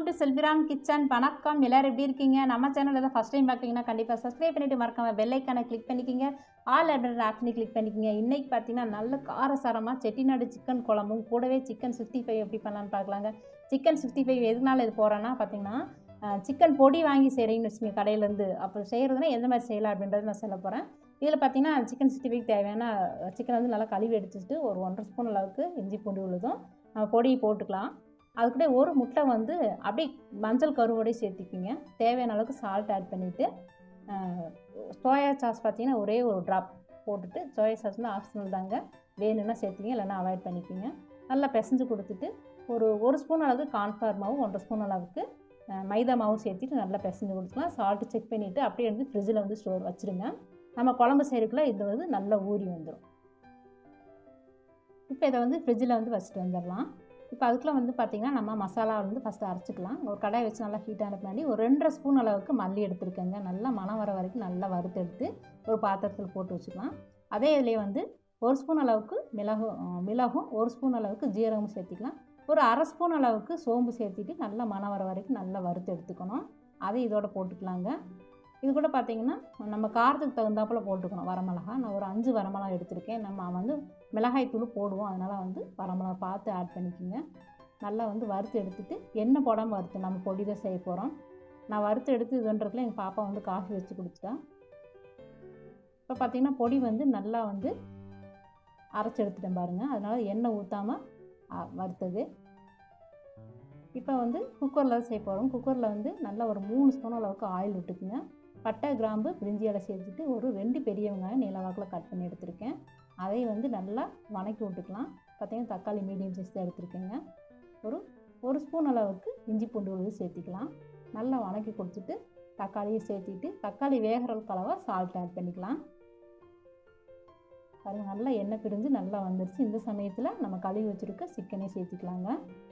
to செல்விராம் kitchen வணக்கம் எல்லாரும் எப்படி இருக்கீங்க நம்ம சேனல் ஏதாவது ஃபஸ்ட் டைம் பார்க்குறீங்கன்னா கண்டிப்பாக சப்ஸ்கிரைப் பண்ணிட்டு மறக்காம பெல் ஐக்கானை கிளிக் பண்ணிக்கிங்க ஆல் அப்படின்ற ஆப்ஷனை கிளிக் பண்ணிக்கிங்க இன்னைக்கு பார்த்தீங்கன்னா நல்ல காரசாரமாக செட்டிநாடு சிக்கன் குழம்பும் கூடவே சிக்கன் சிக்ஸ்டி ஃபைவ் எப்படி பண்ணலான்னு பார்க்கலாங்க சிக்கன் சிக்ஸ்டி ஃபைவ் எதனால இது போகிறேன்னா பார்த்தீங்கன்னா சிக்கன் பொடி வாங்கி செய்கிறீங்கன்னு வச்சுக்கோங்க கடையிலேருந்து அப்போ செய்கிறதுனா எந்த மாதிரி செய்யலாம் அப்படின்றது நான் சொல்ல போகிறேன் இதில் பார்த்தீங்கன்னா சிக்கன் சிக்ஸ்டி ஃபைவ் தேவையான சிக்கனை வந்து நல்லா கழுவி எடுத்துட்டு ஒரு ஒன்றரை ஸ்பூன் அளவுக்கு இஞ்சி பூண்டு உள்ளதும் நம்ம பொடியை போட்டுக்கலாம் அது கூட ஒரு முட்டை வந்து அப்படியே மஞ்சள் கருவோடய சேர்த்திக்கிங்க தேவையான அளவுக்கு சால்ட் ஆட் பண்ணிவிட்டு சோயா சாஸ் பார்த்தீங்கன்னா ஒரே ஒரு ட்ராப் போட்டுட்டு சோயா சாஸ் வந்து ஆப்ஷனல் தாங்க வேணும்னா சேர்த்திங்க இல்லைன்னா அவாய்ட் பண்ணிக்கோங்க நல்லா பிசைஞ்சு கொடுத்துட்டு ஒரு ஒரு ஸ்பூன் அளவுக்கு கார்ன்ஃப்ளவர் மாவும் ஒன்றரை ஸ்பூன் அளவுக்கு அஹ், மைதா மாவும் சேர்த்துட்டு நல்லா பிசைஞ்சு கொடுத்துக்கலாம் சால்ட்டு செக் பண்ணிவிட்டு அப்படியே வந்து ஃப்ரிட்ஜில் வந்து ஸ்டோர் வச்சுருங்க நம்ம குழம்பு செய்யறதுக்குள்ள இது வந்து நல்லா ஊறி வந்துடும் இப்போ இதை வந்து ஃப்ரிட்ஜில் வந்து வச்சுட்டு வந்துடலாம் இப்போ அதுக்குள்ள வந்து பார்த்திங்கன்னா நம்ம மசாலா வந்து ஃபஸ்ட்டு அரைச்சிக்கலாம் ஒரு கடாயை வச்சு நல்லா ஹீட்டான பின்னாடி ஒரு ரெண்டரை ஸ்பூன் அளவுக்கு மல்லி எடுத்துருக்கேங்க நல்லா மணம் வர வரைக்கும் நல்லா வறுத்தெடுத்து ஒரு பாத்திரத்தில் போட்டு வச்சுக்கலாம் அதே இதுலேயே வந்து ஒரு ஸ்பூன் அளவுக்கு மிளகு அஹ், மிளகும் ஒரு ஸ்பூன் அளவுக்கு ஜீரகமும் சேர்த்திக்கலாம் ஒரு அரை ஸ்பூன் அளவுக்கு சோம்பு சேர்த்திட்டு நல்லா மணம் வர வரைக்கும் நல்லா வறுத்து எடுத்துக்கணும் அதை இதோட போட்டுக்கலாங்க இது கூட பார்த்தீங்கன்னா நம்ம காரத்துக்கு தகுந்தாப்புல போட்டுக்கணும் வரமிளகா நான் ஒரு அஞ்சு வரமிளகா எடுத்திருக்கேன் நம்ம வந்து மிளகாய் தூள் போடுவோம் அதனால் வந்து வரமிளகா பார்த்து ஆட் பண்ணிக்கோங்க நல்லா வந்து வறுத்து எடுத்துட்டு எண்ணெய் போடாமல் வறுத்து நம்ம பொடி தான் செய்ய போகிறோம் நான் வறுத்து எடுத்து இதுன்றதுல எங்கள் பாப்பா வந்து காஃபி வச்சு கொடுத்துட்டா இப்போ பார்த்தீங்கன்னா பொடி வந்து நல்லா வந்து அரைச்சி எடுத்துட்டேன் பாருங்கள் அதனால் எண்ணெய் ஊற்றாமல் வறுத்தது இப்போ வந்து குக்கரில் செய்ய போகிறோம் குக்கரில் வந்து நல்லா ஒரு மூணு ஸ்பூன் அளவுக்கு ஆயில் விட்டுக்குங்க பட்டை கிராம்பு பிரிஞ்சி இலை சேர்த்துட்டு ஒரு ரெண்டு பெரிய வெங்காயம் நீளவாக்கில் கட் பண்ணி எடுத்திருக்கேன் அதை வந்து நல்லா வணக்கி விட்டுக்கலாம் பார்த்தீங்கன்னா தக்காளி மீடியம் சைஸ் தான் எடுத்துருக்கேங்க ஒரு ஒரு ஸ்பூன் அளவுக்கு இஞ்சி பூண்டு விழுது சேர்த்திக்கலாம் நல்லா வணக்கி கொடுத்துட்டு தக்காளியை சேர்த்திட்டு தக்காளி வேகிற அளவு சால்ட் ஆட் பண்ணிக்கலாம் பாருங்கள் நல்லா எண்ணெய் பிரிஞ்சு நல்லா வந்துருச்சு இந்த சமயத்தில் நம்ம கழுவி வச்சுருக்க சிக்கனே சேர்த்திக்கலாங்க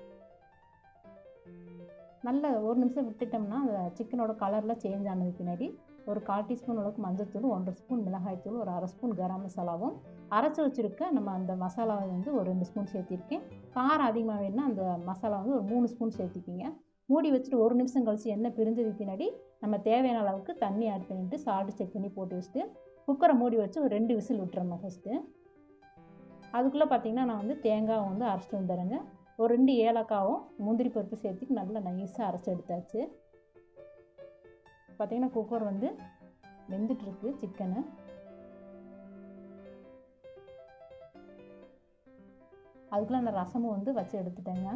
நல்ல ஒரு நிமிஷம் விட்டுட்டோம்னா அந்த சிக்கனோட கலரில் சேஞ்ச் ஆனது பின்னாடி ஒரு கால் டீஸ்பூன் அளவுக்கு மஞ்சள்தூள் ஒன்றரை ஸ்பூன் மிளகாய்த்தூள் ஒரு அரை ஸ்பூன் கரம் மசாலாவும் அரைச்சி வச்சுருக்க நம்ம அந்த மசாலாவை வந்து ஒரு ரெண்டு ஸ்பூன் சேர்த்திருக்கேன் காரம் அதிகமாக வேணும்னா அந்த மசாலா வந்து ஒரு மூணு ஸ்பூன் சேர்த்திக்கிங்க மூடி வச்சுட்டு ஒரு நிமிஷம் கழிச்சு எண்ணெய் பிரிஞ்சதுக்கு பின்னாடி நம்ம தேவையான அளவுக்கு தண்ணி ஆட் பண்ணிவிட்டு சால்ட்டு செக் பண்ணி போட்டு வச்சுட்டு குக்கரை மூடி வச்சு ஒரு ரெண்டு விசில் விட்டுறோம் ஃபஸ்ட்டு அதுக்குள்ளே பார்த்தீங்கன்னா நான் வந்து தேங்காய் வந்து அரைச்சிட்டு வந்துடுறேங்க ஒரு ரெண்டு ஏலக்காவும் முந்திரி பருப்பு சேர்த்து நல்லா நைஸாக அரைச்சி எடுத்தாச்சு பார்த்தீங்கன்னா குக்கர் வந்து வெந்துட்டுருக்கு சிக்கனு அதுக்குள்ளே அந்த ரசமும் வந்து வச்சு எடுத்துட்டேங்க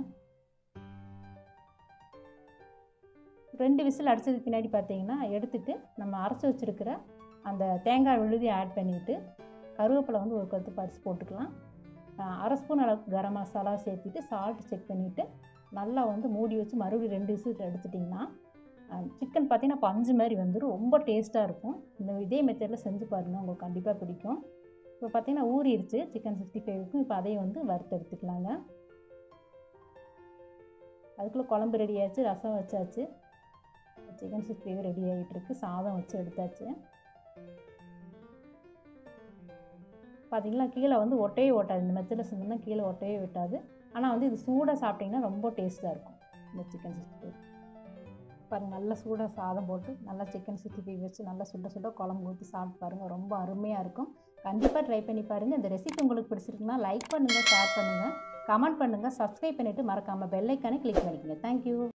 ரெண்டு விசில் அடித்ததுக்கு பின்னாடி பார்த்தீங்கன்னா எடுத்துட்டு நம்ம அரைச்சி வச்சுருக்கிற அந்த தேங்காய் விழுதி ஆட் பண்ணிவிட்டு கருவேப்பிலை வந்து ஒரு கத்து பறித்து போட்டுக்கலாம் அஹ் அரை ஸ்பூன் அளவுக்கு கரம் மசாலா சேர்த்துட்டு சால்ட் செக் பண்ணிவிட்டு நல்லா வந்து மூடி வச்சு மறுபடியும் ரெண்டு விசில் எடுத்துட்டிங்கன்னா சிக்கன் பார்த்தீங்கன்னா பஞ்சு மாதிரி வந்துடும் ரொம்ப டேஸ்ட்டாக இருக்கும் இந்த இதே மெத்தடில் செஞ்சு பாருங்கள் உங்களுக்கு கண்டிப்பாக பிடிக்கும் இப்போ பார்த்தீங்கன்னா ஊறிடுச்சு சிக்கன் சிக்ஸ்டி ஃபைவுக்கும் இப்போ அதையும் வந்து வறுத்து எடுத்துக்கலாங்க அதுக்குள்ளே குழம்பு ரெடி ஆச்சு ரசம் வச்சாச்சு சிக்கன் சிக்ஸ்டி ஃபைவ் ரெடி ஆகிட்டுருக்கு சாதம் வச்சு எடுத்தாச்சு பார்த்தீங்களா கீழே வந்து ஒட்டையே ஓட்டாது இந்த மெத்தடில் செஞ்சோம்னா கீழே ஒட்டையே விட்டாது ஆனால் வந்து இது சூடாக சாப்பிட்டிங்கன்னா ரொம்ப டேஸ்ட்டாக இருக்கும் இந்த சிக்கன் சிக்ஸ்டி ஃபைவ் பாருங்கள் நல்லா சூடாக சாதம் போட்டு நல்லா சிக்கன் சிக்ஸ்டி ஃபைவ் வச்சு நல்லா சுட சுட குழம்பு ஊற்றி சாப்பிட்டு பாருங்கள் ரொம்ப அருமையாக இருக்கும் கண்டிப்பாக ட்ரை பண்ணி பாருங்கள் இந்த ரெசிபி உங்களுக்கு பிடிச்சிருக்குன்னா லைக் பண்ணுங்கள் ஷேர் பண்ணுங்கள் கமெண்ட் பண்ணுங்கள் சப்ஸ்கிரைப் பண்ணிவிட்டு மறக்காமல் பெல் ஐக்கானே கிளிக் பண்ணிக்கோங்க தேங்க்யூ